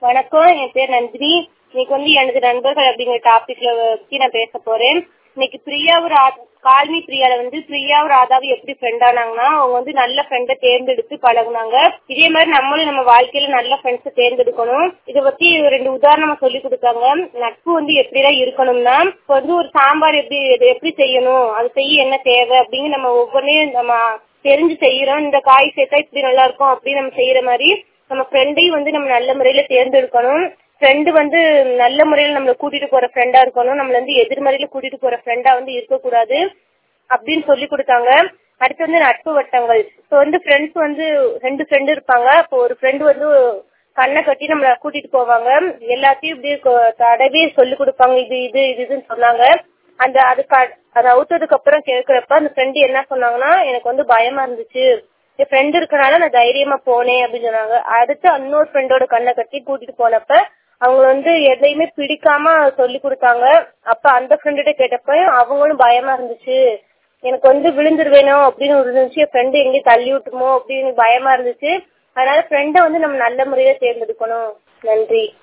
வணக்கம் என் பேர் நந்தினி இன்னைக்கு வந்து எனது நண்பர்கள் அப்படிங்கிற டாபிக்ல பத்தி நான் பேச போறேன் இன்னைக்கு பிரியாவும் ரா- கால்மி பிரியால வந்து பிரியாவும் ராதாவும் எப்படி ஃப்ரெண்ட் ஆனாங்கன்னா அவங்க வந்து நல்ல ஃப்ரெண்டை தேர்ந்தெடுத்து பழகுனாங்க இதே மாதிரி நம்மளும் நம்ம வாழ்க்கையில நல்ல ஃப்ரெண்ட்ஸை தேர்ந்தெடுக்கணும் இதை பத்தி ரெண்டு உதாரணமா சொல்லி கொடுத்தாங்க நட்பு வந்து எப்படிலாம் இருக்கணும்னா இப்போ வந்து ஒரு சாம்பார் எப்படி இது எப்படி செய்யணும் அது செய்ய என்ன தேவை அப்படின்னு நம்ம ஒவ்வொன்றையும் நம்ம தெரிஞ்சு செய்யறோம் இந்த காய் சேர்த்தா இப்படி நல்லா இருக்கும் அப்படின்னு நம்ம செய்யற மாதிரி நம்ம ஃப்ரெண்டையும் வந்து நம்ம நல்ல முறையில தேர்ந்தெடுக்கணும் ஃப்ரெண்டு வந்து நல்ல முறையில நம்மள கூட்டிட்டு போற ஃப்ரெண்டா இருக்கணும் நம்மள வந்து எதிர்மறையில கூட்டிட்டு போற ஃப்ரெண்டா வந்து இருக்கக்கூடாது அப்படின்னு சொல்லி கொடுத்தாங்க அடுத்து வந்து நட்பு வட்டங்கள் இப்போ வந்து ஃப்ரெண்ட்ஸ் வந்து ரெண்டு ஃப்ரெண்டு இருப்பாங்க இப்போ ஒரு ஃப்ரெண்டு வந்து கண்ணை கட்டி நம்மள கூட்டிட்டு போவாங்க எல்லாத்தையும் இப்படி கொ- தடவி சொல்லி கொடுப்பாங்க இது இது இது இதுன்னு சொன்னாங்க அந்த அது க- அது அவுத்ததுக்கு அப்புறம் கேக்குறப்ப அந்த ஃப்ரெண்டு என்ன சொன்னாங்கன்னா எனக்கு வந்து பயமா இருந்துச்சு என் ஃப்ரெண்ட் இருக்கனால நான் தைரியமா போனேன் அப்படின்னு சொன்னாங்க அடுத்து இன்னொரு ஃப்ரெண்டோட கண்ணை கட்டி கூட்டிட்டு போனப்ப அவங்க வந்து எதையுமே பிடிக்காம சொல்லி கொடுத்தாங்க அப்ப அந்த ஃப்ரெண்டுகிட்ட கேட்டப்ப அவங்களும் பயமா இருந்துச்சு எனக்கு வந்து விழுந்துருவேனோ அப்படின்னு இருந்துச்சு என் ஃப்ரெண்டு எங்கேயும் தள்ளி விட்டுமோ அப்படின்னு பயமா இருந்துச்சு அதனால ஃப்ரெண்டை வந்து நம்ம நல்ல முறையில தேர்ந்தெடுக்கணும் நன்றி